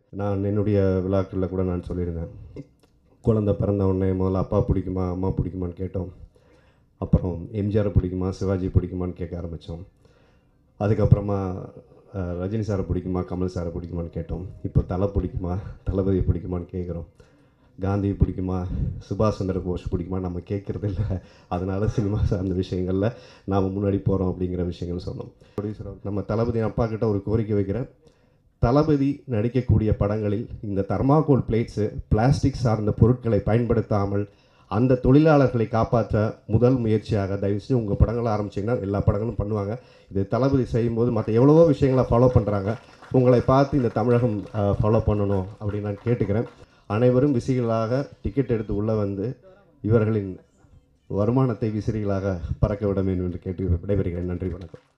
நான் என்னுடைய விழாக்களில் கூட நான் சொல்லியிருந்தேன் குழந்தை பிறந்த உடனே முதல்ல அப்பா பிடிக்குமா அம்மா பிடிக்குமான்னு கேட்டோம் அப்புறம் எம்ஜிஆரை பிடிக்குமா சிவாஜி பிடிக்குமான்னு கேட்க ஆரம்பித்தோம் அதுக்கப்புறமா அஹ், ரஜினி சாரை பிடிக்குமா கமல் சாரை பிடிக்குமான்னு கேட்டோம் இப்போ தலை பிடிக்குமா தளபதியை பிடிக்குமான்னு கேட்குறோம் காந்தி பிடிக்குமா சுபாஷ் சந்திர போஸ் பிடிக்குமா நம்ம கேட்குறது இல்லை அதனால சினிமா சார்ந்த விஷயங்களில் நாம் முன்னாடி போகிறோம் அப்படிங்கிற விஷயங்கள் சொன்னோம் ப்ரொடியூசர் நம்ம தளபதி அப்பா கிட்ட ஒரு கோரிக்கை வைக்கிறேன் தளபதி நடிக்கக்கூடிய படங்களில் இந்த தர்மாகோல் பிளேட்ஸு பிளாஸ்டிக் சார்ந்த பொருட்களை பயன்படுத்தாமல் அந்த தொழிலாளர்களை காப்பாற்ற முதல் முயற்சியாக தயவுசெய்து உங்கள் படங்களை ஆரம்பிச்சிங்கன்னா எல்லா படங்களும் பண்ணுவாங்க இது தளபதி செய்யும்போது மற்ற எவ்வளவோ விஷயங்களை ஃபாலோ பண்ணுறாங்க உங்களை பார்த்து இந்த தமிழகம் ஃபாலோ பண்ணணும் அப்படின்னு நான் கேட்டுக்கிறேன் அனைவரும் விசிகளாக டிக்கெட் எடுத்து உள்ளே வந்து இவர்களின் வருமானத்தை விசிறிகளாக பறக்க விட வேண்டும் என்று கேட்டு விடைபெறுகிறேன் நன்றி வணக்கம்